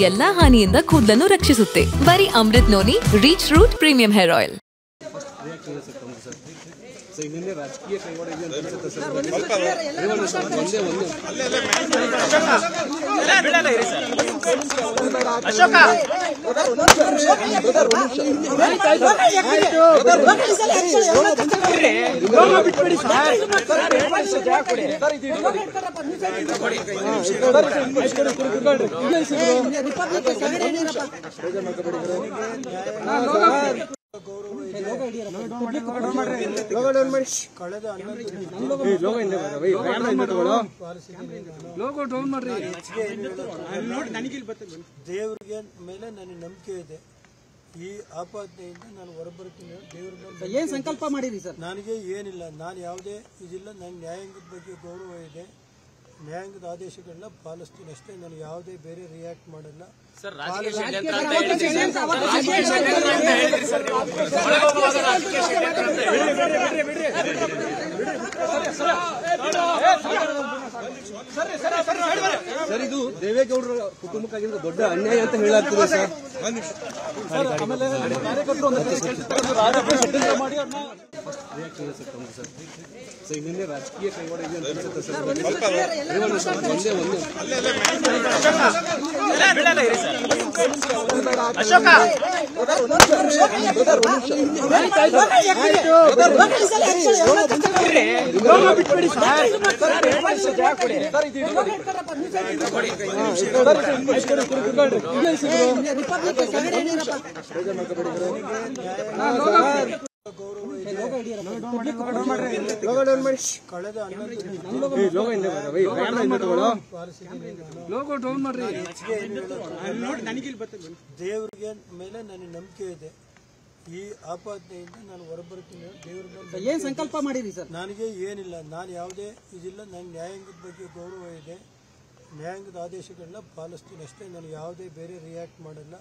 ಎಲ್ಲಾ ಹಾನಿಯಿಂದ ಕೂದಲನ್ನು ರಕ್ಷಿಸುತ್ತೆ ಬರೀ Amrut noni reach root premium hair oil sir ಇನ್ನೇನೇ ರಾಜಕೀಯ ಕೈವಾಡ ಇದೆ ಅಂತ ಅನ್ಸುತ್ತೆ ಸರ್ ರೇವಣ್ಣ ಸರ್ ಒಂದೇ ಒಂದು ಕಳೆದ ಲೋಗ ಹಿಂದೆ ಬರ ಬೈ ಕ್ಯಾಮ್ರಾ ಹಿಂದೆ ತಗೊಳ್ಳೋ ಲೋಗೋ ಡೌನ್ ಮಾಡ್ರಿ ದೇವರಿಗೆ ಮೇಲೆ ನನಗೆ ನಂಬಿಕೆ ಇದೆ ಈ ಆಪಾದನೆಯಿಂದ ನಾನು ಹೊರಬರ್ತೀನಿ ದೇವ್ರ ಮೇಲೆ ಏನ್ ಸಂಕಲ್ಪ ಮಾಡಿರಿ ಸರ್ ನನಗೆ ಏನಿಲ್ಲ ನಾನು ಯಾವುದೇ ಇದಿಲ್ಲ ನನಗೆ ನ್ಯಾಯಾಂಗದ ಬಗ್ಗೆ ಗೌರವ ಇದೆ ನ್ಯಾಯಾಂಗದ ಆದೇಶಗಳನ್ನ ಪಾಲಿಸ್ತೀನಿ ಅಷ್ಟೇ ನಾನು ಯಾವುದೇ ಬೇರೆ ರಿಯಾಕ್ಟ್ ಮಾಡಲ್ಲ ಸರ್ ಇದು ದೇವೇಗೌಡರ ಕುಟುಂಬಕ್ಕಾಗಿರೋ ದೊಡ್ಡ ಅನ್ಯಾಯ ಅಂತ ಹೇಳಾಗ್ತದೆ ಸರ್ ಸರ್ ಇನ್ನೇನೇ ರಾಜಕೀಯ ಕೈವಾಡ ಇದೆ ಅಂತ ಅನ್ಸುತ್ತೆ ಸರ್ ರೇವಣ್ಣ ಸರ್ ಒಂದೇ ಒಂದು ಕಳೆದ ಲೋಗ ಹಿಂದೆ ಬರ ಬೈ ಕ್ಯಾಮ್ರಾ ಹಿಂದೆ ತಗೊಳ್ಳೋ ಲೋಗೋ ಡೌನ್ ಮಾಡ್ರಿ ದೇವರಿಗೆ ಮೇಲೆ ನನಗೆ ನಂಬಿಕೆ ಇದೆ ಈ ಆಪಾದನೆಯಿಂದ ನಾನು ಹೊರಬರ್ತೀನಿ ದೇವ್ರ ಮೇಲೆ ಏನ್ ಸಂಕಲ್ಪ ಮಾಡಿರಿ ಸರ್ ನನಗೆ ಏನಿಲ್ಲ ನಾನು ಯಾವುದೇ ಇದಿಲ್ಲ ನನಗೆ ನ್ಯಾಯಾಂಗದ ಬಗ್ಗೆ ಗೌರವ ಇದೆ ನ್ಯಾಯಾಂಗದ ಆದೇಶಗಳನ್ನ ಪಾಲಿಸ್ತೀನಿ ಅಷ್ಟೇ ನಾನು ಯಾವುದೇ ಬೇರೆ ರಿಯಾಕ್ಟ್ ಮಾಡಲ್ಲ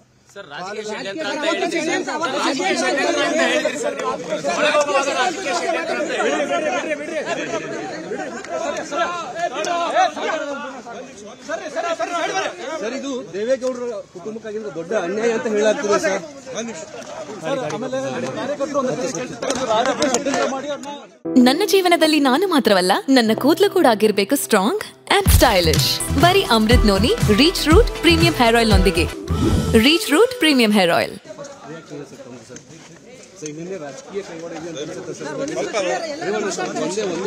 ಸರ್ ಇದು ದೇವೇಗೌಡರ ಕುಟುಂಬಕ್ಕಾಗಿರೋ ದೊಡ್ಡ ಅನ್ಯಾಯ ಅಂತ ಹೇಳಾಗ್ತದೆ ಸರ್ ನನ್ನ ಜೀವನದಲ್ಲಿ ನಾನು ಮಾತ್ರವಲ್ಲ ನನ್ನ ಕೂದಲು ಕೂಡ ಆಗಿರ್ಬೇಕು ಸ್ಟ್ರಾಂಗ್ ಅಂಡ್ ಸ್ಟೈಲಿಶ್ ಬರೀ Amrut noni reach root premium hair oil ನೊಂದಿಗೆ reach root premium hair oil sir ಇನ್ನೇನೇ ರಾಜಕೀಯ ಕೈವಾಡ ಇದೆ ಅಂತ ಅನ್ಸುತ್ತೆ ಸರ್ ರೇವಣ್ಣ ಸರ್ ಒಂದೇ ಒಂದು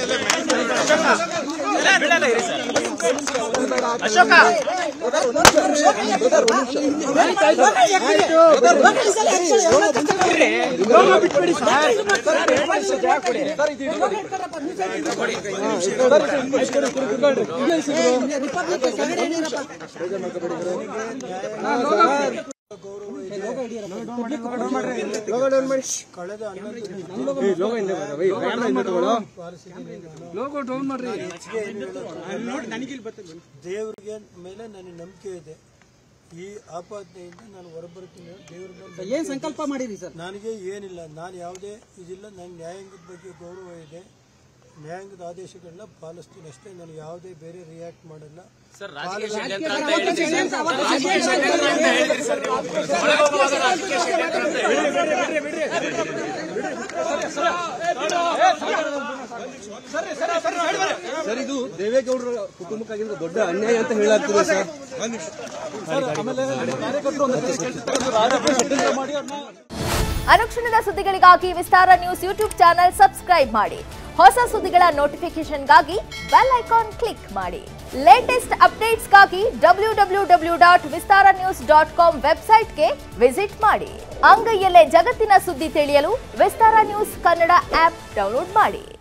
ಕಳೆದ ಲೋಗ ಹಿಂದೆ ಬರ ಬೈ ಕ್ಯಾಮ್ರಾ ಹಿಂದೆ ತಗೊಳ್ಳೋ ಲೋಗೋ ಡೌನ್ ಮಾಡ್ರಿ ದೇವರಿಗೆ ಮೇಲೆ ನನಗೆ ನಂಬಿಕೆ ಇದೆ ಈ ಆಪಾದನೆಯಿಂದ ನಾನು ಹೊರಬರ್ತೀನಿ ದೇವ್ರ ಮೇಲೆ ಏನ್ ಸಂಕಲ್ಪ ಮಾಡಿರಿ ಸರ್ ನನಗೆ ಏನಿಲ್ಲ ನಾನು ಯಾವುದೇ ಇದಿಲ್ಲ ನನಗೆ ನ್ಯಾಯಾಂಗದ ಬಗ್ಗೆ ಗೌರವ ಇದೆ ನ್ಯಾಯಾಂಗದ ಆದೇಶಗಳನ್ನ ಪಾಲಿಸ್ತೀನಿ ಅಷ್ಟೇ ನಾನು ಯಾವುದೇ ಬೇರೆ ರಿಯಾಕ್ಟ್ ಮಾಡಲ್ಲ ಸರ್ ಇದು ದೇವೇಗೌಡರ ಕುಟುಂಬಕ್ಕಾಗಿರೋ ದೊಡ್ಡ ಅನ್ಯಾಯ ಅಂತ ಹೇಳಾಗ್ತದೆ ಸರ್ ಅನುಕ್ಷಣದ ಸುದ್ದಿಗಳಿಗಾಗಿ Vistara news YouTube channel subscribe ಮಾಡಿ ಹೊಸ ಸುದ್ದಿಗಳ ನೋಟಿಫಿಕೇಶನ್ಗಾಗಿ ಬೆಲ್ ಐಕಾನ್ ಕ್ಲಿಕ್ ಮಾಡಿ ಲೇಟೆಸ್ಟ್ ಅಪ್ಡೇಟ್ಸ್ಗಾಗಿ W W W dot Vistara news dot com ವೆಬ್ಸೈಟ್ಗೆ ವಿಸಿಟ್ ಮಾಡಿ ಅಂಗೈಯಲ್ಲೇ ಜಗತ್ತಿನ ಸುದ್ದಿ ತಿಳಿಯಲು Vistara news Kannada app download ಮಾಡಿ